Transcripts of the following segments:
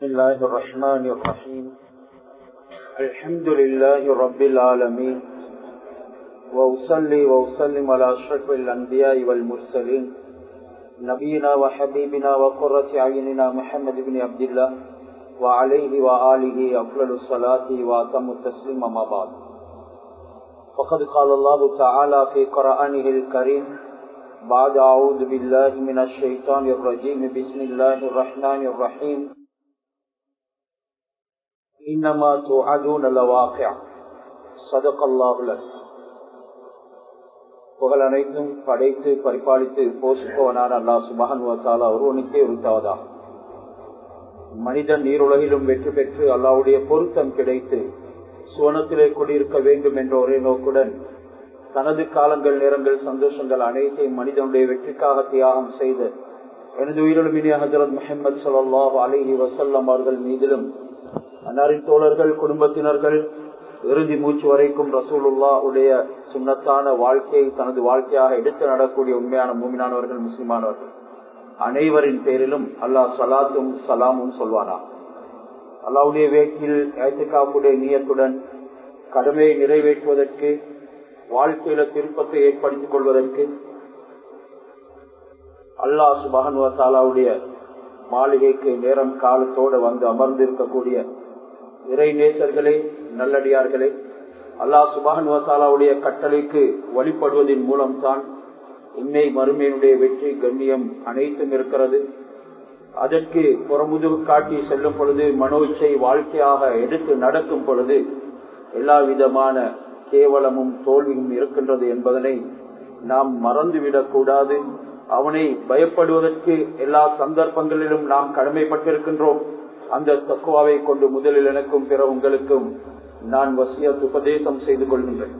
بسم الله الرحمن الرحيم الحمد لله رب العالمين وأصلي وأسلم على أشرف الأنبياء والمرسلين نبينا وحبيبنا وقرة عيننا محمد بن عبد الله وعليه وآله أفضل الصلاة وأتم التسليم ما بعد فقد قال الله تعالى في قرآنه الكريم بعد أعوذ بالله من الشيطان الرجيم بسم الله الرحمن الرحيم إنما توعدون لواقع صدق الله لك புகழ் அனைத்தும் படைத்து பரிபாலித்து போஷிப்பவனான அல்லா சுபஹன் வசாலா ஒருவனுக்கே உரித்தாவதா மனிதன் நீருலகிலும் வெற்றி பெற்று அல்லாவுடைய பொருத்தம் கிடைத்து சுவனத்திலே குடியிருக்க வேண்டும் என்ற ஒரே நோக்குடன் தனது காலங்கள் நேரங்கள் சந்தோஷங்கள் அனைத்தையும் மனிதனுடைய வெற்றிக்காக தியாகம் செய்து எனது உயிரிலும் இனிய ஹசரத் முஹம்மது சல்லாஹ் அலிஹி வசல்லம் அவர்கள் மீதிலும் அன்னாரின் தோழர்கள் குடும்பத்தினர்கள் இறுதி மூச்சு வரைக்கும் ரசூலுல்லா உடைய சுண்ணத்தான வாழ்க்கையை தனது வாழ்க்கையாக எடுத்து நடக்கூடிய உண்மையான மூமினானவர்கள் முஸ்லிமானவர்கள் அனைவரின் பேரிலும் அல்லாஹ் சலாத்தும் சலாமும் சொல்வானா அல்லாவுடைய வேட்டில் ஏத்துக்காப்புடைய நீயத்துடன் கடமையை நிறைவேற்றுவதற்கு வாழ்க்கையில திருப்பத்தை ஏற்படுத்திக் கொள்வதற்கு அல்லாஹ் சுபகன்வத்தாலாவுடைய மாளிகைக்கு நேரம் காலத்தோடு வந்து அமர்ந்திருக்கக்கூடிய இறை நேசர்களே நல்லடியார்களே அல்லாஹ் சுபகன்வத்தாலாவுடைய கட்டளைக்கு வழிபடுவதன் மூலம்தான் இன்மை மறுமையினுடைய வெற்றி கண்ணியம் அனைத்தும் இருக்கிறது அதற்கு புறமுதுகு காட்டி செல்லும் பொழுது மனோ இச்சை வாழ்க்கையாக எடுத்து நடக்கும் பொழுது எல்லா விதமான கேவலமும் தோல்வியும் இருக்கின்றது என்பதனை நாம் மறந்துவிடக் கூடாது அவனை பயப்படுவதற்கு எல்லா சந்தர்ப்பங்களிலும் நாம் கடமைப்பட்டிருக்கின்றோம் அந்த தக்குவாவை கொண்டு முதலில் எனக்கும் பிற உங்களுக்கும் நான் வசியத் உபதேசம் செய்து கொள்கின்றேன்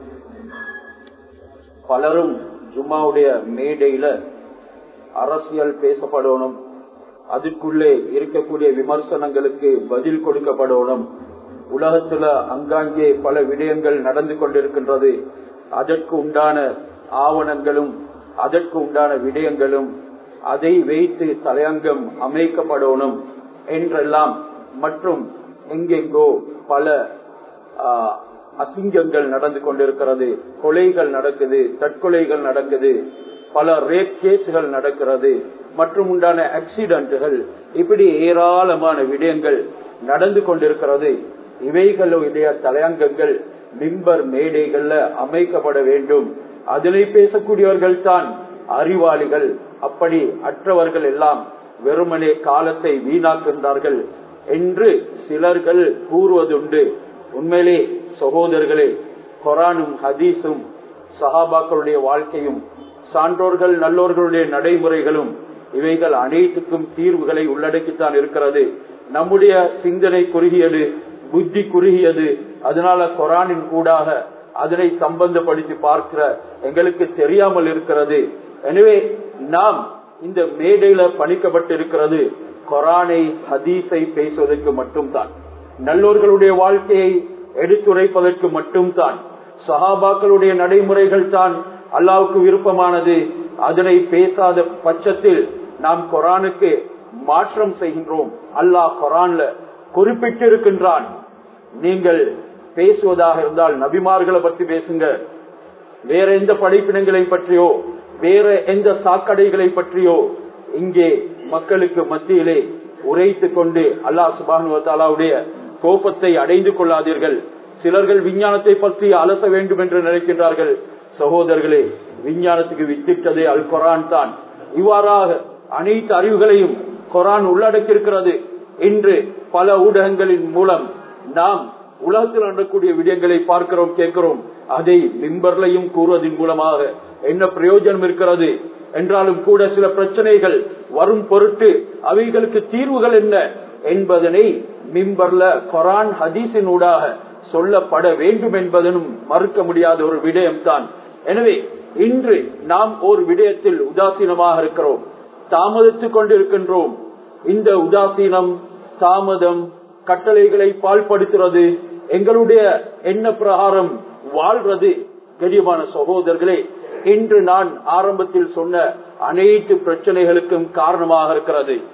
பலரும் ஜும்மாவுடைய மேடையில அரசியல் பேசப்படணும் அதுக்குள்ளே இருக்கக்கூடிய விமர்சனங்களுக்கு பதில் கொடுக்கப்படணும் உலகத்துல அங்காங்கே பல விடயங்கள் நடந்து கொண்டிருக்கின்றது அதற்கு உண்டான ஆவணங்களும் அதற்கு உண்டான விடயங்களும் அதை வைத்து தலையங்கம் அமைக்கப்படணும் என்றெல்லாம் மற்றும் எங்கெங்கோ பல அசிங்கங்கள் நடந்து கொண்டிருக்கிறது கொலைகள் நடக்குது தற்கொலைகள் நடக்குது பல ரேப் கேஸுகள் நடக்கிறது மற்றும் உண்டான ஆக்சிடென்ட்கள் இப்படி ஏராளமான விடயங்கள் நடந்து கொண்டிருக்கிறது இவைகளுடைய தலையங்கங்கள் மிம்பர் மேடைகள்ல அமைக்கப்பட வேண்டும் அதனை பேசக்கூடியவர்கள் தான் அறிவாளிகள் அப்படி அற்றவர்கள் எல்லாம் வெறுமனே காலத்தை வீணாக்கின்றார்கள் என்று சிலர்கள் கூறுவதுண்டு உண்மையிலே சகோதரர்களே கொரானும் ஹதீஸும் சஹாபாக்களுடைய வாழ்க்கையும் சான்றோர்கள் நல்லோர்களுடைய நடைமுறைகளும் இவைகள் அனைத்துக்கும் தீர்வுகளை உள்ளடக்கித்தான் இருக்கிறது நம்முடைய சிந்தனை குறுகியது புத்தி குறுகியது அதனால கொரானின் கூடாக அதனை சம்பந்தப்படுத்தி பார்க்கிற எங்களுக்கு தெரியாமல் இருக்கிறது எனவே நாம் இந்த மேடையில பணிக்கப்பட்டிருக்கிறது கொரானை ஹதீஸை பேசுவதற்கு மட்டும்தான் நல்லோர்களுடைய வாழ்க்கையை எடுத்துரைப்பதற்கு மட்டும்தான் சஹாபாக்களுடைய நடைமுறைகள் தான் அல்லாவுக்கு விருப்பமானது அதனை பேசாத பட்சத்தில் நாம் கொரானுக்கு மாற்றம் செய்கின்றோம் அல்லாஹ் கொரான்ல குறிப்பிட்டிருக்கின்றான் நீங்கள் பேசுவதாக இருந்தால் நபிமார்களை பற்றி பேசுங்க வேற எந்த படைப்பினங்களை பற்றியோ வேற எந்த சாக்கடைகளை பற்றியோ இங்கே மக்களுக்கு மத்தியிலே உரைத்து கொண்டு அல்லாஹ் சுபானுவத்தாலாவுடைய கோபத்தை அடைந்து கொள்ளாதீர்கள் சிலர்கள் விஞ்ஞானத்தை பற்றி அலச வேண்டும் என்று நினைக்கின்றார்கள் சகோதரர்களே விஞ்ஞானத்துக்கு வித்திட்டதே அல் கொரான் தான் இவ்வாறாக அனைத்து அறிவுகளையும் கொரான் உள்ளடக்கியிருக்கிறது இன்று பல ஊடகங்களின் மூலம் நாம் உலகத்தில் நடக்கக்கூடிய விடயங்களை பார்க்கிறோம் கேட்கிறோம் அதை மிம்பர்லையும் கூறுவதன் மூலமாக என்ன பிரயோஜனம் இருக்கிறது என்றாலும் கூட சில பிரச்சனைகள் வரும் பொருட்டு அவைகளுக்கு தீர்வுகள் என்ன என்பதனை மிம்பர்ல கொரான் ஹதீஸின் ஊடாக சொல்லப்பட வேண்டும் என்பதனும் மறுக்க முடியாத ஒரு விடயம்தான் எனவே இன்று நாம் ஒரு விடயத்தில் உதாசீனமாக இருக்கிறோம் தாமதித்துக் கொண்டிருக்கின்றோம் இந்த உதாசீனம் தாமதம் கட்டளைகளை பால்படுத்துறது எங்களுடைய எண்ண பிரகாரம் வாழ்றது கரியமான சகோதரர்களே இன்று நான் ஆரம்பத்தில் சொன்ன அனைத்து பிரச்சனைகளுக்கும் காரணமாக இருக்கிறது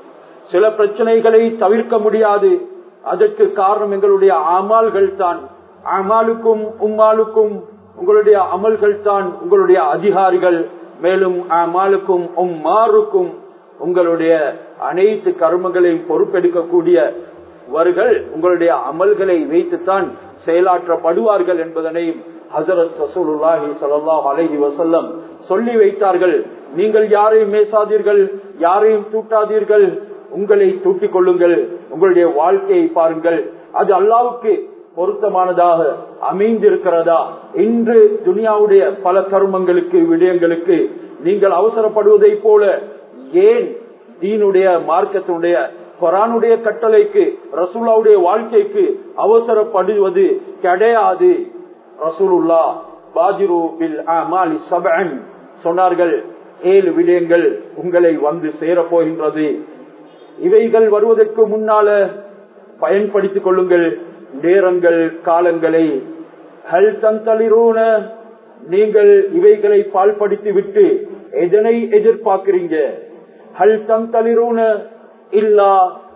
சில பிரச்சனைகளை தவிர்க்க முடியாது அதற்கு காரணம் எங்களுடைய அமால்கள் தான் அமாலுக்கும் உம்மாலுக்கும் உங்களுடைய அமல்கள் தான் உங்களுடைய அதிகாரிகள் மேலும் அமாலுக்கும் உம்மாருக்கும் உங்களுடைய அனைத்து கர்மங்களையும் பொறுப்பெடுக்கக்கூடியவர்கள் உங்களுடைய அமல்களை வைத்துத்தான் செயலாற்றப்படுவார்கள் என்பதனையும் ஹசரத் ரசூலுல்லாஹி ஸல்லல்லாஹு அலைஹி வஸல்லம் சொல்லி வைத்தார்கள் நீங்கள் யாரையும் மேசாதீர்கள் யாரையும் தூட்டாதீர்கள் உங்களை தூட்டிக் கொள்ளுங்கள் உங்களுடைய வாழ்க்கையை பாருங்கள் அது அல்லாவுக்கு பொருத்தமானதாக அமைந்திருக்கிறதா இன்று துனியாவுடைய பல கருமங்களுக்கு விடயங்களுக்கு நீங்கள் அவசரப்படுவதை போல ஏன் தீனுடைய மார்க்கத்தினுடைய கொரானுடைய கட்டளைக்கு ரசூல்லாவுடைய வாழ்க்கைக்கு அவசரப்படுவது கிடையாது ரசூலுல்லா பாஜிரு பில் அமாலி சபன் சொன்னார்கள் ஏழு விடயங்கள் உங்களை வந்து சேரப் போகின்றது இவைகள் வருவதற்கு முன்னால பயன்படுத்திக் கொள்ளுங்கள் நேரங்கள் காலங்களை ஹல் தந்தளிரூன நீங்கள் இவைகளை பால்படுத்தி விட்டு எதனை எதிர்பார்க்கிறீங்க ஹல் தந்தளிரூன இல்லா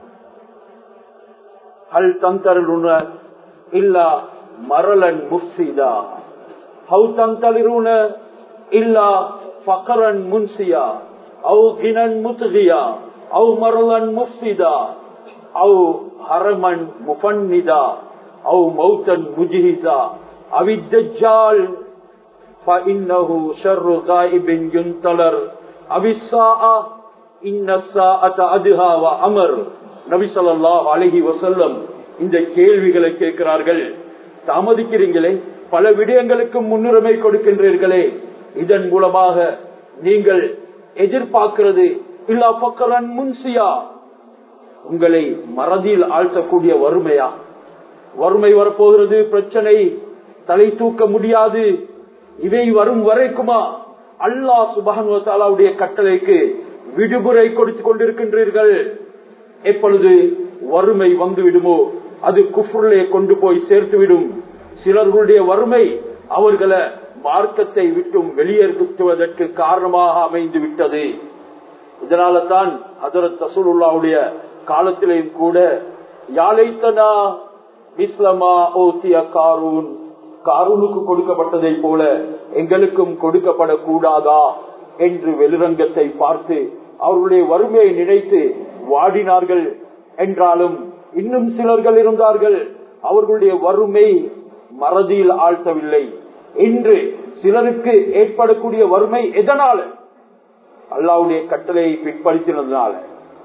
ஹல் தந்தருன இல்லா மரலன் முஃசிதா ஹவு தந்தளிரூன இல்லா ஃபகரன் முன்சியா அவு கினன் முத்துகியா அவு மரலன் முஃசிதா அவு ஹரமன் முஃபன்னிதா அவு மௌத்தன் முஜிஹிதா அவித்தஜால் فإنه شر غائب ينتظر أبي الساعة إن الساعة أدها وأمر நபி ஸல்லல்லாஹு அலைஹி வஸல்லம் இந்த கேள்விகளை கேட்கிறார்கள் தாமதிக்கிறீங்களே பல விடயங்களுக்கு முன்னுரிமை கொடுக்கின்றீர்களே இதன் மூலமாக நீங்கள் எதிர்பார்க்கிறது இல்லா பக்கரன் முன்சியா உங்களை மறதியில் ஆழ்த்தக்கூடிய வறுமையா வறுமை வரப்போகிறது பிரச்சனை தலை தூக்க முடியாது இவை வரும் வரைக்குமா அல்லாஹ் சுபானுவத்தாலாவுடைய கட்டளைக்கு விடுமுறை கொடுத்து கொண்டிருக்கின்றீர்கள் எப்பொழுது வறுமை வந்து விடுமோ அது குஃப்ருலே கொண்டு போய் சேர்த்துவிடும் சிலர்களுடைய வறுமை அவர்களை மார்க்கத்தை விட்டும் வெளியேற்றுவதற்கு காரணமாக அமைந்து விட்டது இதனால தான் ஹசரத் தசூலுல்லாவுடைய காலத்திலேயும் கூட யாழைத்தனா இஸ்லமா ஓத்திய காரூன் காரூனுக்கு கொடுக்கப்பட்டதை போல எங்களுக்கும் கொடுக்கப்படக்கூடாதா என்று வெளிரங்கத்தை பார்த்து அவர்களுடைய வறுமையை நினைத்து வாடினார்கள் என்றாலும் இன்னும் சிலர்கள் இருந்தார்கள் அவர்களுடைய வறுமை மறதியில் ஆழ்த்தவில்லை இன்று சிலருக்கு ஏற்படக்கூடிய வறுமை எதனால அல்லாவுடைய கட்டளையை பிற்படுத்தினதுனால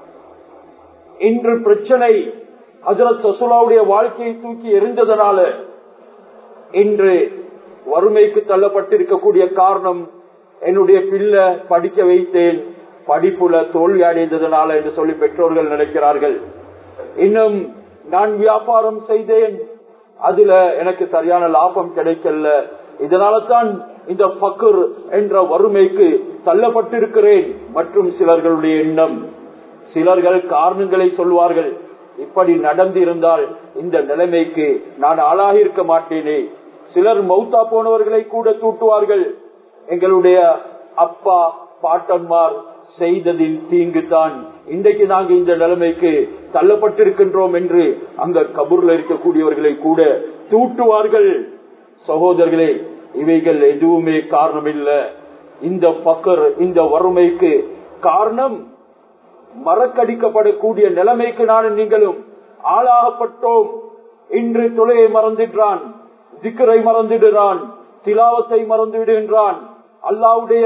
இன்று பிரச்சனை ஹசரத் சசுலாவுடைய வாழ்க்கையை தூக்கி எரிந்ததனால இன்று வறுமைக்கு தள்ளப்பட்டிருக்கக்கூடிய காரணம் என்னுடைய பிள்ளை படிக்க வைத்தேன் படிப்புல தோல்வி அடைந்ததனால என்று சொல்லி பெற்றோர்கள் நினைக்கிறார்கள் இன்னும் நான் வியாபாரம் செய்தேன் அதுல எனக்கு சரியான லாபம் கிடைக்கல இதனால தான் இந்த பக்குர் என்ற வறுமைக்கு தள்ளப்பட்டிருக்கிறேன் மற்றும் சிலர்களுடைய எண்ணம் சிலர்கள் காரணங்களை சொல்வார்கள் இப்படி நடந்து இருந்தால் இந்த நிலைமைக்கு நான் ஆளாகி இருக்க மாட்டேனே சிலர் மௌத்தா போனவர்களை கூட தூட்டுவார்கள் எங்களுடைய அப்பா பாட்டன்மார் செய்ததின் தீங்கு தான் இன்றைக்கு நாங்க இந்த நிலைமைக்கு தள்ளப்பட்டிருக்கின்றோம் என்று அங்க கபூர்ல இருக்கக்கூடியவர்களை கூட தூட்டுவார்கள் சகோதரர்களே இவைகள் எதுவுமே காரணம் இல்ல இந்த பக்கர் இந்த வறுமைக்கு காரணம் மறக்கடிக்கப்படக்கூடிய நிலைமைக்கு நானும் நீங்களும் ஆளாகப்பட்டோம் இன்று தொலையை மறந்துடுறான் திக்கரை மறந்துடுறான் திலாவத்தை மறந்து விடுகின்றான் அல்லாவுடைய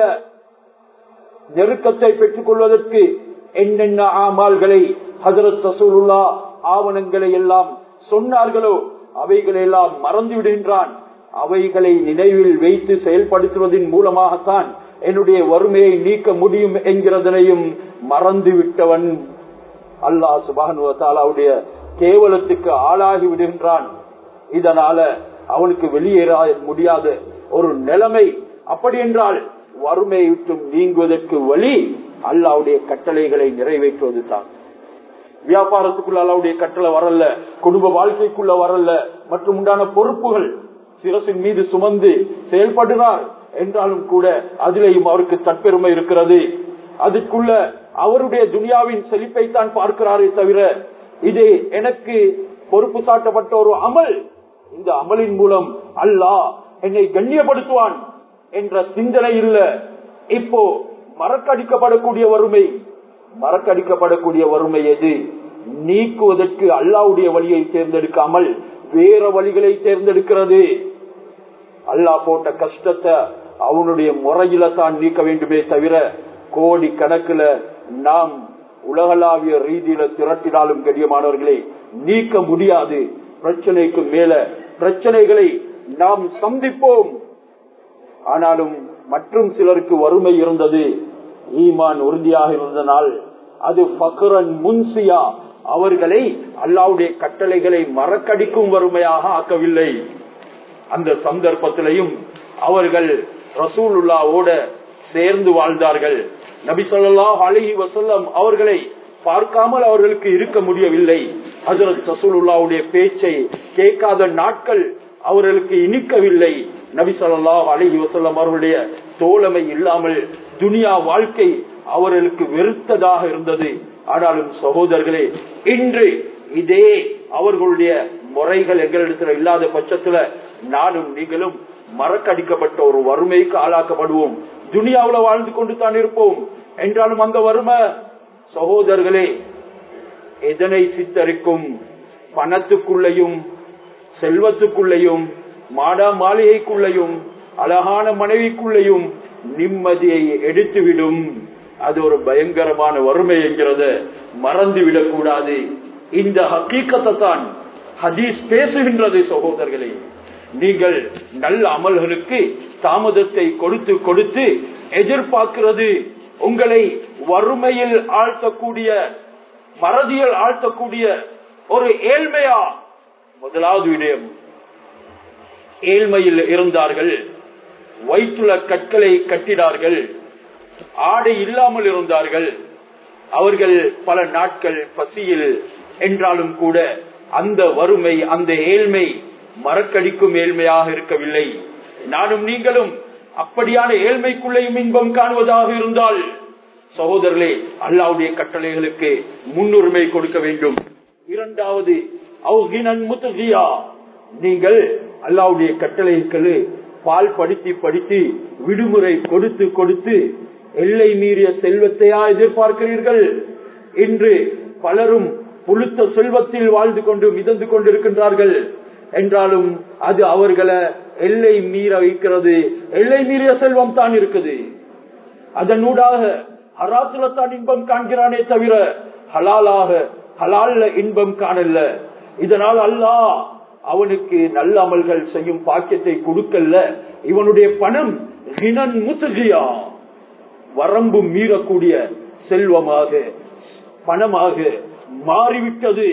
நெருக்கத்தை பெற்றுக் கொள்வதற்கு என்னென்ன ஆமால்களை ஹசரத் ரசூலுல்லா ஆவணங்களை எல்லாம் சொன்னார்களோ அவைகளை எல்லாம் மறந்து விடுகின்றான் அவைகளை நினைவில் வைத்து செயல்படுத்துவதன் மூலமாகத்தான் என்னுடைய வறுமையை நீக்க முடியும் என்கிறதனையும் மறந்து விட்டவன் அல்லாஹ் சுபானுவத்தாலாவுடைய கேவலத்துக்கு ஆளாகி விடுகின்றான் இதனால அவனுக்கு வெளியேற முடியாத ஒரு நிலைமை அப்படி என்றால் வறுமையை விட்டும் நீங்குவதற்கு வழி அல்லாவுடைய கட்டளைகளை நிறைவேற்றுவது தான் வியாபாரத்துக்குள்ள அல்லாவுடைய கட்டளை வரல குடும்ப வாழ்க்கைக்குள்ள வரல மற்றும் உண்டான பொறுப்புகள் சிரசின் மீது சுமந்து செயல்படுகிறார் என்றாலும் கூட அதிலேயும் அவருக்கு தற்பெருமை இருக்கிறது அதுக்குள்ள அவருடைய துனியாவின் செழிப்பை தான் பார்க்கிறாரே தவிர இது எனக்கு பொறுப்பு சாட்டப்பட்ட ஒரு அமல் இந்த அமலின் மூலம் அல்லாஹ் என்னை கண்ணியப்படுத்துவான் என்ற சிந்தனை இல்ல இப்போ மறக்கடிக்கப்படக்கூடிய வறுமை மறக்கடிக்கப்படக்கூடிய வறுமை எது நீக்குவதற்கு அல்லாவுடைய வழியை தேர்ந்தெடுக்காமல் வேற வழிகளை தேர்ந்தெடுக்கிறது அல்லாஹ் போட்ட கஷ்டத்தை அவனுடைய முறையில தான் நீக்க வேண்டுமே தவிர கோடி கணக்குல நாம் உலகளாவிய ரீதியில திரட்டினாலும் கடியமானவர்களே நீக்க முடியாது பிரச்சனைக்கு மேல பிரச்சனைகளை நாம் சந்திப்போம் ஆனாலும் மற்றும் சிலருக்கு வறுமை இருந்தது ஈமான் உறுதியாக இருந்தனால் அது பக்ரன் முன்சியா அவர்களை அல்லாவுடைய கட்டளைகளை மறக்கடிக்கும் வறுமையாக ஆக்கவில்லை அந்த சந்தர்ப்பத்திலையும் அவர்கள் ரசூலுல்லாவோட சேர்ந்து வாழ்ந்தார்கள் நபி சொல்லாஹ் அலஹி வசல்லம் அவர்களை பார்க்காமல் அவர்களுக்கு இருக்க முடியவில்லை ஹசரத் ரசூலுல்லாவுடைய பேச்சை கேட்காத நாட்கள் அவர்களுக்கு இனிக்கவில்லை நபி சொல்லாஹ் அலஹி வசல்லம் அவர்களுடைய தோழமை இல்லாமல் துனியா வாழ்க்கை அவர்களுக்கு வெறுத்ததாக இருந்தது ஆனாலும் சகோதரர்களே இன்று இதே அவர்களுடைய முறைகள் எங்களிடத்துல இல்லாத பட்சத்துல நானும் நீங்களும் மறக்கடிக்கப்பட்ட ஒரு வறுமைக்கு ஆளாக்கப்படுவோம் துனியாவுல வாழ்ந்து கொண்டு தான் இருப்போம் என்றாலும் அந்த வறுமை சகோதரர்களே எதனை சித்தரிக்கும் பணத்துக்குள்ளையும் செல்வத்துக்குள்ளையும் மாடா மாளிகைக்குள்ளையும் அழகான மனைவிக்குள்ளையும் நிம்மதியை எடுத்துவிடும் அது ஒரு பயங்கரமான வறுமை என்கிறத மறந்துவிடக் கூடாது இந்த ஹக்கீக்கத்தை தான் ஹதீஸ் பேசுகின்றது சகோதரர்களே நீங்கள் நல்ல அமல்களுக்கு தாமதத்தை கொடுத்து கொடுத்து எதிர்பார்க்கிறது உங்களை வறுமையில் ஆழ்த்தக்கூடிய மறதியில் ஆழ்த்தக்கூடிய ஒரு ஏழ்மையா முதலாவது விடயம் ஏழ்மையில் இருந்தார்கள் வயிற்றுல கற்களை கட்டினார்கள் ஆடை இல்லாமல் இருந்தார்கள் அவர்கள் பல நாட்கள் பசியில் என்றாலும் கூட அந்த வறுமை அந்த ஏழ்மை மறக்கடிக்கும் ஏழ்மையாக இருக்கவில்லை நானும் நீங்களும் அப்படியான ஏழ்மைக்குள்ளேயும் இன்பம் காணுவதாக இருந்தால் சகோதரர்களே அல்லாவுடைய கட்டளைகளுக்கு முன்னுரிமை கொடுக்க வேண்டும் இரண்டாவது நீங்கள் அல்லாவுடைய கட்டளைகளுக்கு பால் படித்து படித்து விடுமுறை கொடுத்து கொடுத்து எல்லை மீறிய செல்வத்தையா எதிர்பார்க்கிறீர்கள் இன்று பலரும் புழுத்த செல்வத்தில் வாழ்ந்து கொண்டு மிதந்து கொண்டிருக்கின்றார்கள் என்றாலும் அது அவர்களை எல்லை மீற வைக்கிறது எல்லை மீறிய செல்வம் தான் இருக்குது அதனூடாக ஹராத்துல தான் இன்பம் காண்கிறானே தவிர ஹலாலாக ஹலால்ல இன்பம் காணல இதனால் அல்லாஹ் அவனுக்கு நல்ல அமல்கள் செய்யும் பாக்கியத்தை கொடுக்கல இவனுடைய பணம் முத்துகியா வரம்பு மீறக்கூடிய செல்வமாக பணமாக மாறிவிட்டது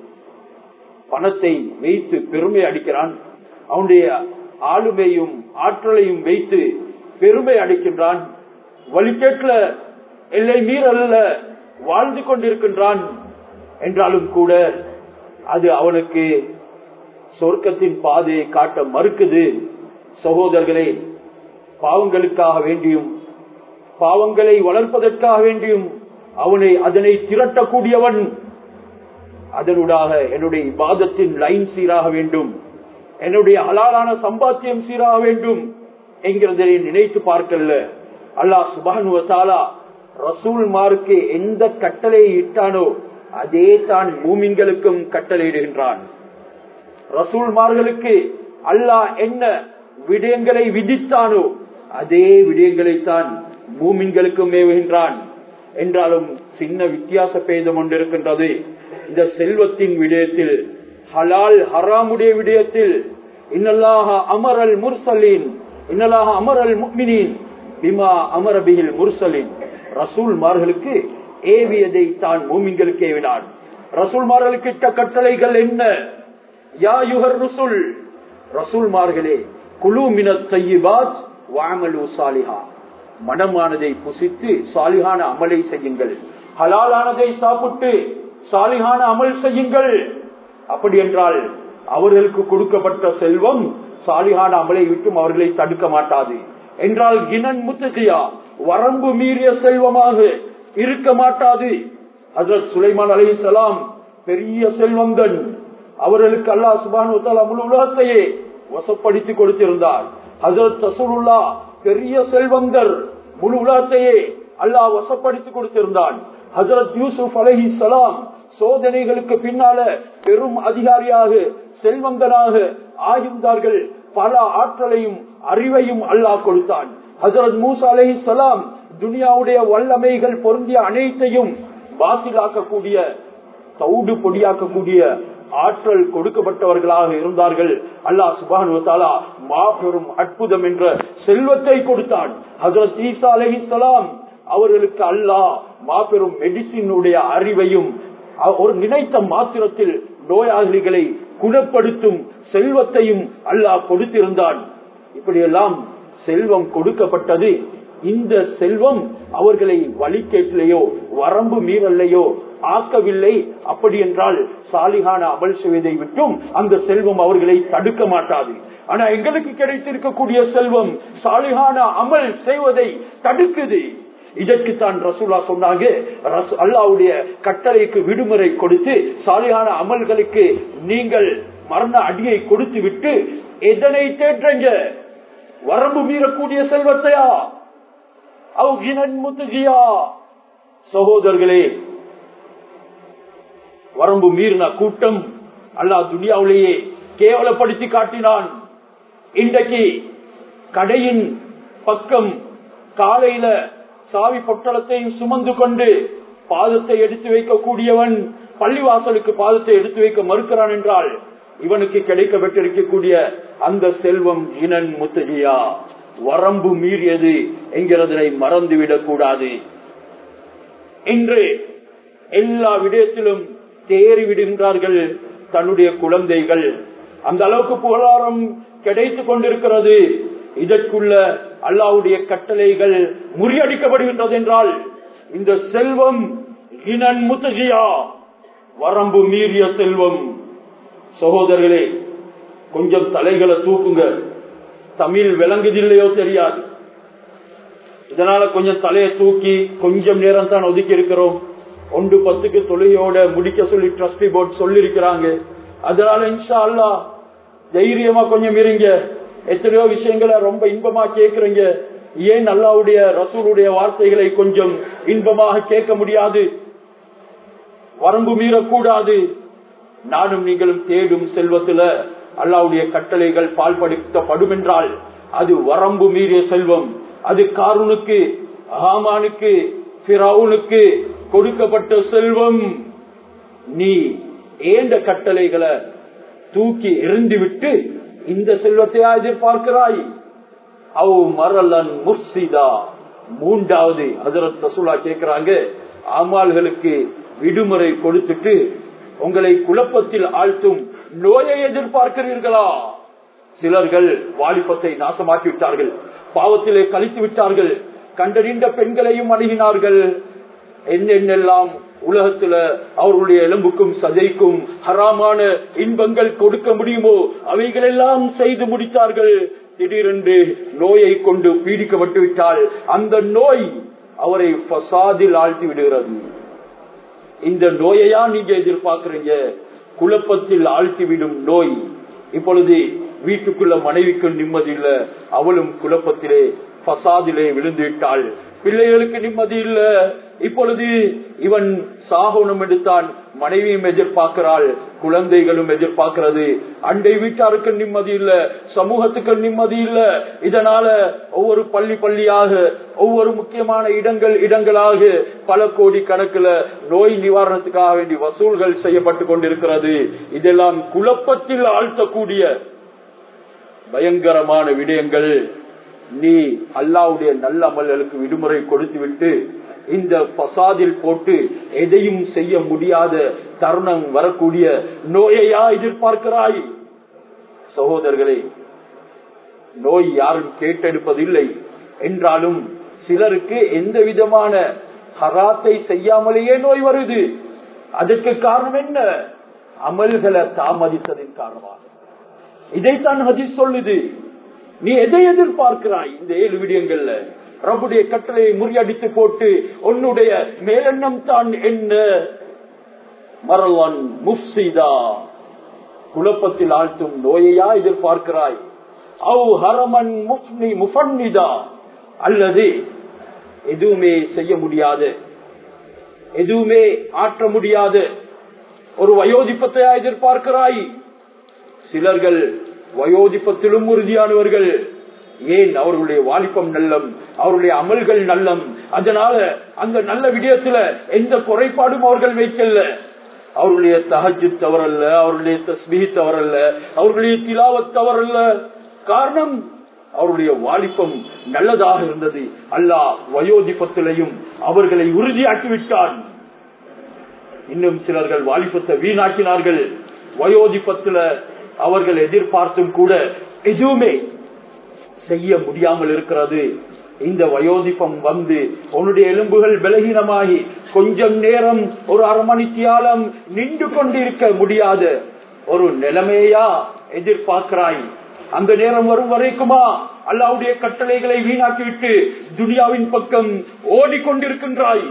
பணத்தை வைத்து பெருமை அடிக்கிறான் அவனுடைய ஆளுமையும் ஆற்றலையும் வைத்து பெருமை அடிக்கின்றான் வழிகேட்ல எல்லை மீறல்ல வாழ்ந்து கொண்டிருக்கின்றான் என்றாலும் கூட அது அவனுக்கு சொர்க்கத்தின் பாதையை காட்ட மறுக்குது சகோதரர்களே பாவங்களுக்காக வேண்டியும் பாவங்களை வளர்ப்பதற்காக வேண்டியும் அவனை அதனை திரட்டக்கூடியவன் அதனூடாக என்னுடைய பாதத்தின் லைன் சீராக வேண்டும் என்னுடைய அலாலான சம்பாத்தியம் சீராக வேண்டும் என்கிறதை நினைத்து பார்க்கல அல்லாஹ் சுபானுவத்தாலா ரசூல் மார்க்கு எந்த கட்டளையை இட்டானோ அதே தான் மூமின்களுக்கும் கட்டளையிடுகின்றான் ரசூல்மார்களுக்கு அல்லாஹ் என்ன விடயங்களை விதித்தானோ அதே விடயங்களைத்தான் மூமின்களுக்கும் மேவுகின்றான் என்றாலும் சின்ன வித்தியாச பேதம் ஒன்றிருக்கின்றது இந்த செல்வத்தின் விடயத்தில் ஹலால் ஹராமுடைய விடயத்தில் இன்னல்லாக அமரல் முர்சலின் இன்னலாக அமரல் முக்மினின் பிமா அமரபிகில் முர்சலின் ரசூல்மார்களுக்கு ஏவியதை தான் மூமின்களுக்கு ஏவினான் ரசூல்மார்களுக்கு இட்ட கட்டளைகள் என்ன யா யுகர் ருசுல் ரசூல்மார்களே குழு மினத் செய்யிபாத் வாமலு சாலிஹா மனமானதை புசித்து சாலிகான அமலை செய்யுங்கள் ஹலாலானதை சாப்பிட்டு சாலிகான அமல் செய்யுங்கள் அப்படி என்றால் அவர்களுக்கு கொடுக்கப்பட்ட செல்வம் சாலிகான அமலை விட்டும் அவர்களை தடுக்க மாட்டாது என்றால் கினன் முத்துகியா வரம்பு மீறிய செல்வமாக இருக்க மாட்டாது ஹசரத் சுலைமான் அலி சலாம் பெரிய செல்வந்தன் அவர்களுக்கு அல்லாஹ் சுபானு தாலா முழு உலகத்தையே வசப்படுத்தி கொடுத்திருந்தார் ஹசரத் சசூருல்லா பெரிய செல்வந்தர் முழு உலகத்தையே அல்லாஹ் வசப்படுத்தி கொடுத்திருந்தான் ஹசரத் யூசுப் அலஹி சலாம் சோதனைகளுக்கு பின்னால பெரும் அதிகாரியாக செல்வந்தனாக ஆகியிருந்தார்கள் பல ஆற்றலையும் அறிவையும் அல்லாஹ் கொடுத்தான் ஹசரத் மூசா அலஹி சலாம் துனியாவுடைய வல்லமைகள் பொருந்திய அனைத்தையும் பாத்திலாக்கக்கூடிய தௌடு பொடியாக்கக்கூடிய ஆற்றல் கொடுக்கப்பட்டவர்களாக இருந்தார்கள் அல்லாஹ் சுபானுவத்தாலா மாபெரும் அற்புதம் என்ற செல்வத்தை கொடுத்தான் ஹசரத் ஈசா அலஹி சலாம் அவர்களுக்கு அல்லாஹ் மாபெரும் மெடிசினுடைய அறிவையும் ஒரு நினைத்த மாத்திரத்தில் நோயாளிகளை குணப்படுத்தும் செல்வத்தையும் அல்லாஹ் கொடுத்திருந்தான் இப்படியெல்லாம் செல்வம் கொடுக்கப்பட்டது இந்த செல்வம் அவர்களை வழிகேட்டிலேயோ வரம்பு மீறலையோ ஆக்கவில்லை அப்படி என்றால் சாலிகான அமல் செய்வதை விட்டும் அந்த செல்வம் அவர்களை தடுக்க மாட்டாது ஆனா எங்களுக்கு கிடைத்திருக்கக்கூடிய செல்வம் சாலிகான அமல் செய்வதை தடுக்குது இதற்குத்தான் ரசூலா சொன்னாங்க அல்லாவுடைய கட்டளைக்கு விடுமுறை கொடுத்து சாலியான அமல்களுக்கு நீங்கள் மரண அடியை கொடுத்து விட்டு எதனை தேற்றங்க வரம்பு மீறக்கூடிய செல்வத்தையா முத்துகியா சகோதரர்களே வரம்பு மீறின கூட்டம் அல்லா துனியாவிலேயே கேவலப்படுத்தி காட்டினான் இன்றைக்கு கடையின் பக்கம் காலையில சாவி பொட்டலத்தையும் சுமந்து கொண்டு பாதத்தை எடுத்து வைக்கக்கூடியவன் பள்ளிவாசலுக்கு பாதத்தை எடுத்து வைக்க மறுக்கிறான் என்றால் இவனுக்கு கிடைக்க பெற்றிருக்கக்கூடிய அந்த செல்வம் இனன் முத்தகியா வரம்பு மீறியது என்கிறதனை மறந்துவிடக் கூடாது இன்று எல்லா விடயத்திலும் தேறி விடுகின்றார்கள் தன்னுடைய குழந்தைகள் அந்த அளவுக்கு புகழாரம் கிடைத்துக் கொண்டிருக்கிறது இதற்குள்ள அல்லாவுடைய கட்டளைகள் முறியடிக்கப்படுகின்றது என்றால் இந்த செல்வம் இனன் முத்தகியா வரம்பு மீறிய செல்வம் சகோதரர்களே கொஞ்சம் தலைகளை தூக்குங்க தமிழ் விளங்குதில்லையோ தெரியாது இதனால கொஞ்சம் தலையை தூக்கி கொஞ்சம் நேரம் தான் ஒதுக்கி இருக்கிறோம் ஒன்று பத்துக்கு தொழுகையோட முடிக்க சொல்லி ட்ரஸ்டி போர்ட் சொல்லி இருக்கிறாங்க அதனால இன்ஷா அல்லா தைரியமா கொஞ்சம் இருங்க எத்தனையோ விஷயங்களை ரொம்ப இன்பமா கேக்குறீங்க ஏன் அல்லாவுடைய ரசூலுடைய வார்த்தைகளை கொஞ்சம் இன்பமாக கேட்க முடியாது வரம்பு மீறக்கூடாது நானும் நீங்களும் தேடும் செல்வத்துல அல்லாவுடைய கட்டளைகள் பால்படுத்தப்படும் என்றால் அது வரம்பு மீறிய செல்வம் அது காரூனுக்கு ஹாமானுக்கு பிறவுனுக்கு கொடுக்கப்பட்ட செல்வம் நீ ஏண்ட கட்டளைகளை தூக்கி எரிந்து விட்டு இந்த செல்வத்தையா எதிர்பார்க்கிறாய் அவ் மரலன் முர்சிதா மூன்றாவது அதரத் ரசூலா கேட்கிறாங்க அமால்களுக்கு விடுமுறை கொடுத்துட்டு உங்களை குழப்பத்தில் ஆழ்த்தும் நோயை எதிர்பார்க்கிறீர்களா சிலர்கள் வாலிபத்தை நாசமாக்கி விட்டார்கள் பாவத்திலே கழித்து விட்டார்கள் கண்டறிந்த பெண்களையும் அணுகினார்கள் என்னென்னெல்லாம் உலகத்துல அவர்களுடைய எலும்புக்கும் சதைக்கும் ஹராமான இன்பங்கள் கொடுக்க முடியுமோ அவைகளெல்லாம் செய்து முடித்தார்கள் திடீரென்று நோயை கொண்டு பீடிக்கப்பட்டு விட்டால் அந்த நோய் அவரை பசாதில் ஆழ்த்தி விடுகிறது இந்த நோயையா நீங்க எதிர்பார்க்கிறீங்க குழப்பத்தில் ஆழ்த்திவிடும் நோய் இப்பொழுது வீட்டுக்குள்ள மனைவிக்கு நிம்மதி இல்ல அவளும் குழப்பத்திலே பசாதிலே விழுந்து விட்டாள் பிள்ளைகளுக்கு நிம்மதி இல்ல இப்பொழுது இவன் சாகனம் எடுத்தான் மனைவியும் எதிர்பார்க்கிறாள் குழந்தைகளும் எதிர்பார்க்கிறது அண்டை வீட்டாருக்கு நிம்மதி இல்ல சமூகத்துக்கு நிம்மதி இல்ல இதனால ஒவ்வொரு பள்ளி பள்ளியாக ஒவ்வொரு முக்கியமான இடங்கள் இடங்களாக பல கோடி கணக்குல நோய் நிவாரணத்துக்காக வேண்டி வசூல்கள் செய்யப்பட்டு கொண்டிருக்கிறது இதெல்லாம் குழப்பத்தில் ஆழ்த்தக்கூடிய பயங்கரமான விடயங்கள் நீ அல்லாவுடைய நல்ல அமல்களுக்கு விடுமுறை கொடுத்து விட்டு இந்த பசாதில் போட்டு எதையும் செய்ய முடியாத தருணம் வரக்கூடிய நோயையா எதிர்பார்க்கிறாய் சகோதரர்களே நோய் யாரும் கேட்டெடுப்பதில்லை என்றாலும் சிலருக்கு எந்த விதமான ஹராத்தை செய்யாமலேயே நோய் வருது அதற்கு காரணம் என்ன அமல்களை தாமதித்ததின் காரணமாக இதைத்தான் ஹதீஸ் சொல்லுது நீ எதை எதிர்பார்க்கிறாய் இந்த ஏழு விடயங்கள்ல ரப்புடைய கட்டளையை முறியடித்து போட்டு உன்னுடைய மேலெண்ணம் தான் என்ன மரவன் முஃப்சிதா குழப்பத்தில் ஆழ்த்தும் நோயையா எதிர்பார்க்கிறாய் அவு ஹரமன் முஃப்னி முஃபன்னிதா அல்லது எதுவுமே செய்ய முடியாது எதுவுமே ஆற்ற முடியாது ஒரு வயோதிப்பத்தையா எதிர்பார்க்கிறாய் சிலர்கள் வயோதிப்பத்திலும் உறுதியானவர்கள் ஏன் அவர்களுடைய வாலிபம் நல்லம் அவருடைய அமல்கள் நல்லம் அதனால அந்த நல்ல விடயத்துல எந்த குறைபாடும் அவர்கள் வைக்கல அவருடைய தகஜு தவறல்ல அவருடைய தஸ்மீ தவறல்ல அவருடைய திலாவத் தவறல்ல காரணம் அவருடைய வாலிபம் நல்லதாக இருந்தது அல்லாஹ் வயோதிபத்திலையும் அவர்களை உறுதியாக்கி விட்டான் இன்னும் சிலர்கள் வாலிபத்தை வீணாக்கினார்கள் வயோதிபத்துல அவர்கள் எதிர்பார்த்தும் கூட எதுவுமே செய்ய முடியாமல் இருக்கிறது இந்த வயோதிபம் வந்து உன்னுடைய எலும்புகள் பலகீனமாகி கொஞ்சம் நேரம் ஒரு அரை மணி தியாலம் நின்று கொண்டிருக்க முடியாத ஒரு நிலைமையா எதிர்பார்க்கிறாய் அந்த நேரம் வரும் வரைக்குமா அல்லாவுடைய கட்டளைகளை வீணாக்கிவிட்டு துனியாவின் பக்கம் ஓடிக்கொண்டிருக்கின்றாய்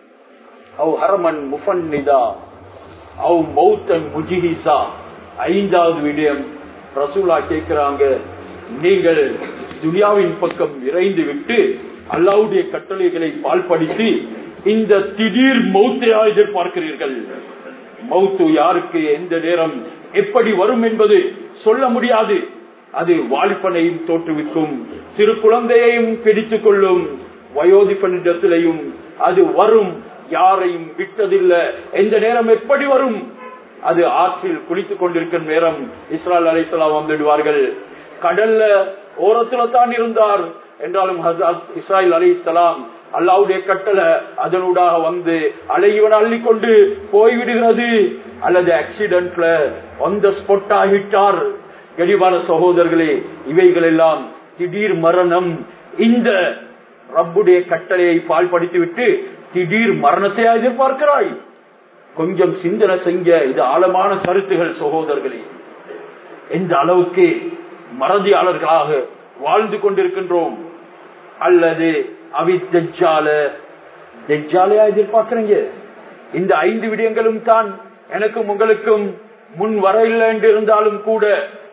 அவ் ஹரமன் முஃபன்னிதா அவ் மௌத்தன் முஜிஹிசா ஐந்தாவது விடயம் ரசூலா கேட்கிறாங்க நீங்கள் துனியாவின் பக்கம் விரைந்து விட்டு அல்லாவுடைய கட்டளைகளை பால்படுத்தி இந்த திடீர் மௌத்தையா எதிர்பார்க்கிறீர்கள் மௌத்து யாருக்கு எந்த நேரம் எப்படி வரும் என்பது சொல்ல முடியாது அது வாலிப்பனையும் தோற்றுவிக்கும் சிறு குழந்தையையும் பிடித்துக் கொள்ளும் வயோதிப்பனிடத்திலையும் அது வரும் யாரையும் விட்டதில்லை எந்த நேரம் எப்படி வரும் அது ஆற்றில் குளித்துக் கொண்டிருக்கும் நேரம் இஸ்ரால் அலிஸ்லாம் வந்துடுவார்கள் கடல்ல ஓரத்துல தான் இருந்தார் என்றாலும் இஸ்ராயல் அலி இஸ்லாம் அல்லாவுடைய கட்டளை அதனூடாக வந்து அலைவன் அள்ளிக்கொண்டு போய்விடுகிறது அல்லது ஆக்சிடென்ட்ல அந்த ஸ்பொட் ஆகிட்டார் கடிவான சகோதரர்களே இவைகள் எல்லாம் திடீர் மரணம் இந்த ரப்புடைய கட்டளையை பால்படுத்திவிட்டு திடீர் மரணத்தை எதிர்பார்க்கிறாய் கொஞ்சம் சிந்தனை செஞ்ச இது ஆழமான கருத்துகள் சகோதரர்களே எந்த அளவுக்கு மறதியாளர்களாக வாழ்ந்து கொண்டிருக்கின்றோம் அல்லது அவி தெஜால தெஜாலையா எதிர்பார்க்கிறீங்க இந்த ஐந்து விடயங்களும் தான் எனக்கும் உங்களுக்கும் முன் வர இல்லை என்று இருந்தாலும் கூட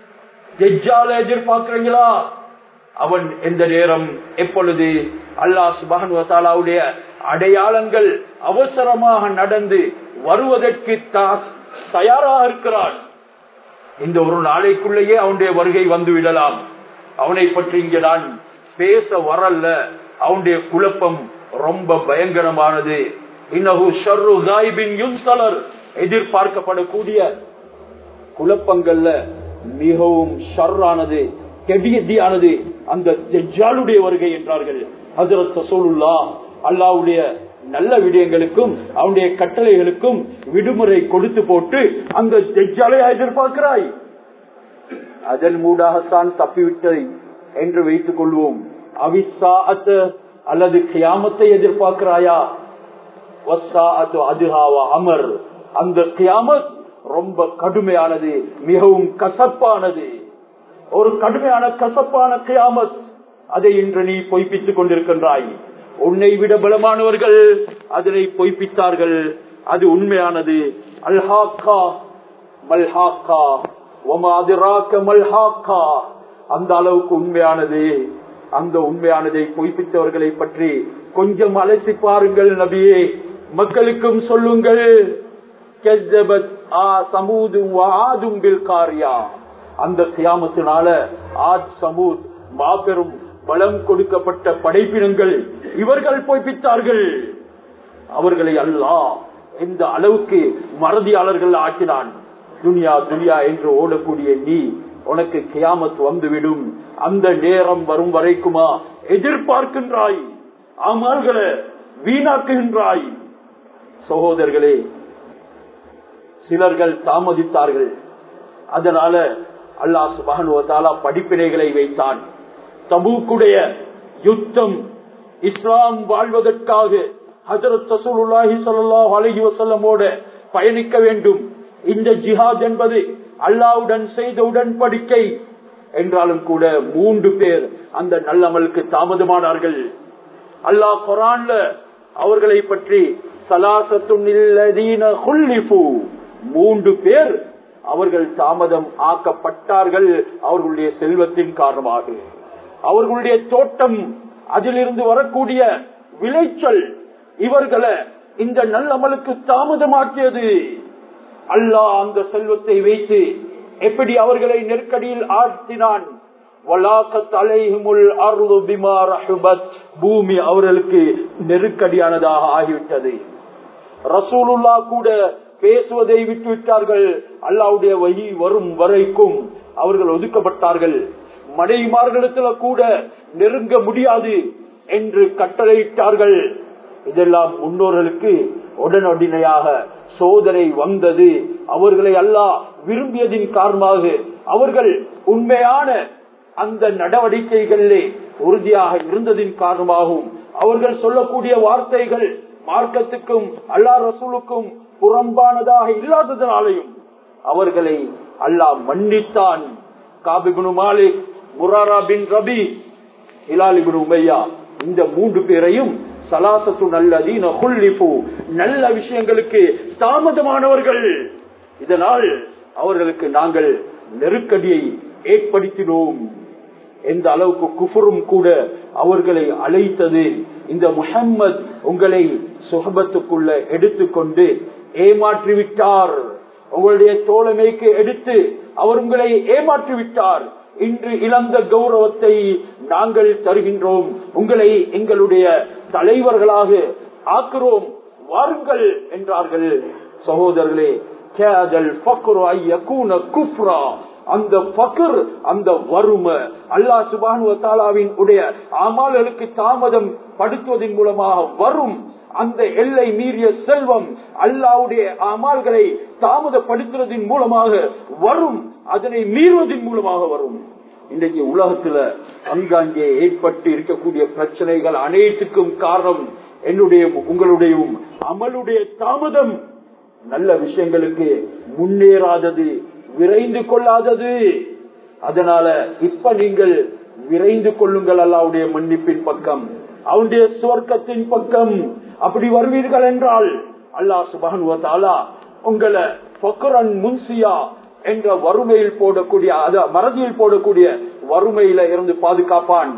தெஜால எதிர்பார்க்கிறீங்களா அவன் எந்த நேரம் எப்பொழுது அல்லாஹ் சுபானுடைய அடையாளங்கள் அவசரமாக நடந்து வருவதற்கு தயாராக இருக்கிறான் இந்த ஒரு நாளைக்குள்ளேயே அவனுடைய வருகை வந்து விடலாம் அவனை பற்றி இங்க நான் பேச வரல அவனுடைய குழப்பம் ரொம்ப பயங்கரமானது இன்னஹு ஷர்ரு காயிபின் யுன்சலர் எதிர்பார்க்கப்படக்கூடிய குழப்பங்கள்ல மிகவும் ஷர்ரானது கெடியதியானது அந்த ஜெஜாலுடைய வருகை என்றார்கள் ஹசரத் சசோலுல்லா அல்லாவுடைய நல்ல விடயங்களுக்கும் அவனுடைய கட்டளைகளுக்கும் விடுமுறை கொடுத்து போட்டு அந்த ஜெஜாலை எதிர்பார்க்கிறாய் அதன் மூடாகத்தான் தப்பிவிட்டதை என்று வைத்துக் கொள்வோம் அவிசாத்த அல்லது கியாமத்தை எதிர்பார்க்கிறாயா அதுஹாவா அமர் அந்த கியாமத் ரொம்ப கடுமையானது மிகவும் கசப்பானது ஒரு கடுமையான கசப்பான கியாமத் அதை இன்று நீ பொய்ப்பித்துக் கொண்டிருக்கின்றாய் உன்னை விட பலமானவர்கள் அதனை பொய்ப்பித்தார்கள் அது உண்மையானது அல்ஹாக்கா மல்ஹாக்கா மல்ஹாக்கா அந்த அளவுக்கு உண்மையானது அந்த உண்மையானதை பொய்ப்பித்தவர்களை பற்றி கொஞ்சம் அலசி பாருங்கள் நபியே மக்களுக்கும் சொல்லுங்கள் அந்த கியாமத்தினால ஆஜ் சமூத் மாபெரும் பலம் கொடுக்கப்பட்ட படைப்பினங்கள் இவர்கள் பொய்ப்பித்தார்கள் அவர்களை அல்லா எந்த அளவுக்கு மறதியாளர்கள் ஆக்கினான் துனியா துனியா என்று ஓடக்கூடிய நீ உனக்கு கியாமத் வந்துவிடும் அந்த நேரம் வரும் வரைக்குமா எதிர்பார்க்கின்றாய் அமல்களை வீணாக்குகின்றாய் சகோதரர்களே சிலர்கள் தாமதித்தார்கள் அதனால அல்லாஹ் சுபானுவத்தாலா படிப்பினைகளை வைத்தான் தபூக்குடைய யுத்தம் இஸ்லாம் வாழ்வதற்காக ஹசரத் சசூலுல்லாஹி ஸல்லல்லாஹு அலைஹி வஸல்லமோட பயணிக்க வேண்டும் இந்த ஜிஹாத் என்பது அல்லாவுடன் செய்த உடன்படிக்கை என்றாலும் கூட மூன்று பேர் அந்த நல்லமலுக்கு தாமதமானார்கள் அல்லாஹ் குரான்ல அவர்களை பற்றி சலாசத்து மூன்று பேர் அவர்கள் தாமதம் ஆக்கப்பட்டார்கள் அவர்களுடைய செல்வத்தின் காரணமாக அவர்களுடைய தோட்டம் அதிலிருந்து வரக்கூடிய விளைச்சல் இவர்களை இந்த நல்லமலுக்கு தாமதமாக்கியது அல்லாஹ் அந்த செல்வத்தை வைத்து எப்படி அவர்களை நெருக்கடியில் ஆழ்த்தினான் பூமி அவர்களுக்கு நெருக்கடியானதாக ஆகிவிட்டது ரசூலுல்லா கூட பேசுவதை விட்டுவிட்டார்கள் அல்லாவுடைய வழி வரும் வரைக்கும் அவர்கள் ஒதுக்கப்பட்டார்கள் மனைவிமார்களிடத்துல கூட நெருங்க முடியாது என்று கட்டளையிட்டார்கள் இதெல்லாம் முன்னோர்களுக்கு உடனடினையாக சோதனை வந்தது அவர்களை அல்லாஹ் விரும்பியதின் காரணமாக அவர்கள் உண்மையான அந்த நடவடிக்கைகளிலே உறுதியாக இருந்ததின் காரணமாகவும் அவர்கள் சொல்லக்கூடிய வார்த்தைகள் மார்க்கத்துக்கும் அல்லா ரசூலுக்கும் புறம்பானதாக இல்லாததனாலையும் அவர்களை அல்லாஹ் மன்னித்தான் காபிகுனு மாலிக் முராரா பின் ரபி ஹிலாலிபுன் உமையா இந்த மூன்று பேரையும் சலாசத்து நல்லதீன குல்லிப்பு நல்ல விஷயங்களுக்கு தாமதமானவர்கள் இதனால் அவர்களுக்கு நாங்கள் நெருக்கடியை ஏற்படுத்தினோம் எந்த அளவுக்கு குஃபரும் கூட அவர்களை அழைத்தது இந்த முஹம்மத் உங்களை சுகபத்துக்குள்ள எடுத்துக்கொண்டு ஏமாற்றிவிட்டார் உங்களுடைய தோழமைக்கு எடுத்து அவர் உங்களை ஏமாற்றிவிட்டார் இன்று இழந்த கௌரவத்தை நாங்கள் தருகின்றோம் உங்களை எங்களுடைய தலைவர்களாக ஆக்குறோம் வாருங்கள் என்றார்கள் சகோதரர்களே அந்த பக்கர் அந்த வறுமை அல்லா சுபானுவத்தாலாவின் உடைய அமால்களுக்கு தாமதம் படுத்துவதன் மூலமாக வரும் அந்த எல்லை மீறிய செல்வம் அல்லாவுடைய அமால்களை தாமதப்படுத்துவதன் மூலமாக வரும் அதனை மீறுவதன் மூலமாக வரும் இன்றைக்கு உலகத்துல அங்காங்கே ஏற்பட்டு இருக்கக்கூடிய பிரச்சனைகள் அனைத்துக்கும் காரணம் என்னுடைய உங்களுடைய அமலுடைய தாமதம் நல்ல விஷயங்களுக்கு முன்னேறாதது விரைந்து கொள்ளாதது அதனால இப்ப நீங்கள் விரைந்து கொள்ளுங்கள் அல்லாவுடைய மன்னிப்பின் பக்கம் அவனுடைய சுவர்க்கத்தின் பக்கம் அப்படி வருவீர்கள் என்றால் அல்லாஹ் சுபான் உங்களை பொக்கரன் முன்சியா என்ற வறுமையில் போடக்கூடிய மறதியில் போடக்கூடிய வறுமையில இருந்து பாதுகாப்பான்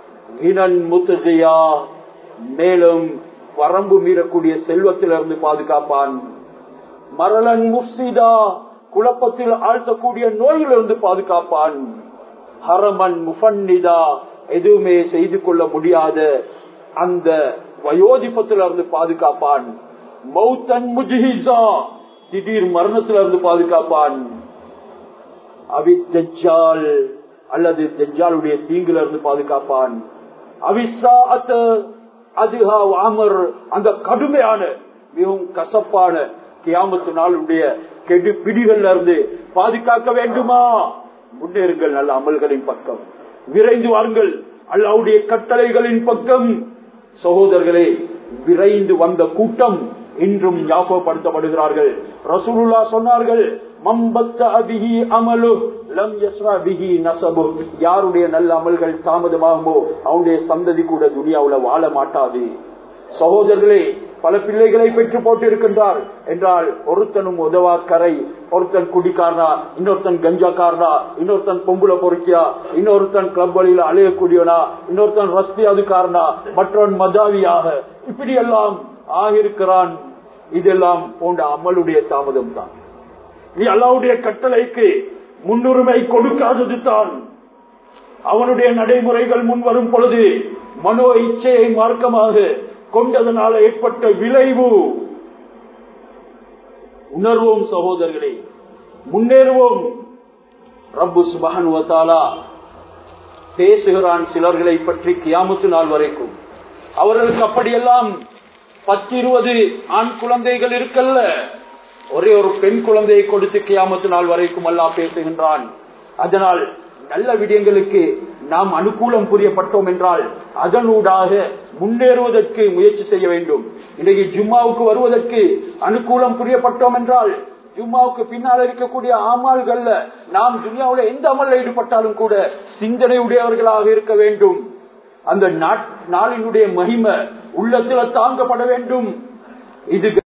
மேலும் வரம்பு மீறக்கூடிய செல்வத்திலிருந்து பாதுகாப்பான் மரலன் முஃசிதா குழப்பத்தில் ஆழ்த்தக்கூடிய நோயிலிருந்து பாதுகாப்பான் ஹரமன் முஃபன்னிதா எதுவுமே செய்து கொள்ள முடியாத அந்த வயோதிபத்திலிருந்து பாதுகாப்பான் மௌத்தன் முஜிஹிசா திடீர் மரணத்திலிருந்து பாதுகாப்பான் அவி தஜ்ஜால் அல்லது தஜ்ஜாலுடைய தீங்குல இருந்து பாதுகாப்பான் அவிசா அதுஹா அமர் அந்த கடுமையான மிகவும் கசப்பான கியாமத்து நாளுடைய கெடு பிடிகள்ல இருந்து பாதுகாக்க வேண்டுமா முன்னேறுங்கள் நல்ல அமல்களின் பக்கம் விரைந்து வாருங்கள் அல்லாவுடைய கட்டளைகளின் பக்கம் சகோதரர்களே விரைந்து வந்த கூட்டம் இன்றும் ஞாபகப்படுத்தப்படுகிறார்கள் ரசூலுல்லா சொன்னார்கள் மம்பத்த அபிஹி அமலு லம் யஸ்ரா பிஹி நசபு யாருடைய நல்ல அமல்கள் தாமதமாகுமோ அவனுடைய சந்ததி கூட துனியாவுல வாழ மாட்டாது சகோதரர்களே பல பிள்ளைகளை பெற்று போட்டு இருக்கின்றார் என்றால் ஒருத்தனும் உதவா கரை ஒருத்தன் குடிக்காரனா இன்னொருத்தன் கஞ்சாக்காரனா இன்னொருத்தன் பொம்புல பொறுக்கியா இன்னொருத்தன் கிளப் வழியில அலையக்கூடியவனா இன்னொருத்தன் ரஸ்தி அதுக்காரனா மற்றவன் மதாவியாக இப்படி எல்லாம் ஆகியிருக்கிறான் இதெல்லாம் போன்ற அமலுடைய தாமதம் தான் நீ அல்லாவுடைய கட்டளைக்கு முன்னுரிமை கொடுக்காதது தான் அவனுடைய நடைமுறைகள் முன் வரும் பொழுது மனோ இச்சையை மார்க்கமாக கொண்டதனால ஏற்பட்ட விளைவு உணர்வோம் சகோதரர்களே முன்னேறுவோம் ரப்பு சுபகனுவத்தாலா பேசுகிறான் சிலர்களை பற்றி கியாமத்து நாள் வரைக்கும் அவர்களுக்கு அப்படியெல்லாம் பத்து இருபது ஆண் குழந்தைகள் இருக்கல்ல ஒரே ஒரு பெண் குழந்தையை கொடுத்து கியாமத்து நாள் வரைக்கும் எல்லாம் பேசுகின்றான் அதனால் நல்ல விடயங்களுக்கு நாம் அனுகூலம் புரியப்பட்டோம் என்றால் அதனூடாக முன்னேறுவதற்கு முயற்சி செய்ய வேண்டும் இன்றைக்கு ஜும்மாவுக்கு வருவதற்கு அனுகூலம் புரியப்பட்டோம் என்றால் ஜும்மாவுக்கு பின்னால் இருக்கக்கூடிய ஆமால்கள்ல நாம் துனியாவுல எந்த அமல்ல ஈடுபட்டாலும் கூட சிந்தனை உடையவர்களாக இருக்க வேண்டும் அந்த நாளினுடைய மகிமை உள்ளத்துல தாங்கப்பட வேண்டும் இது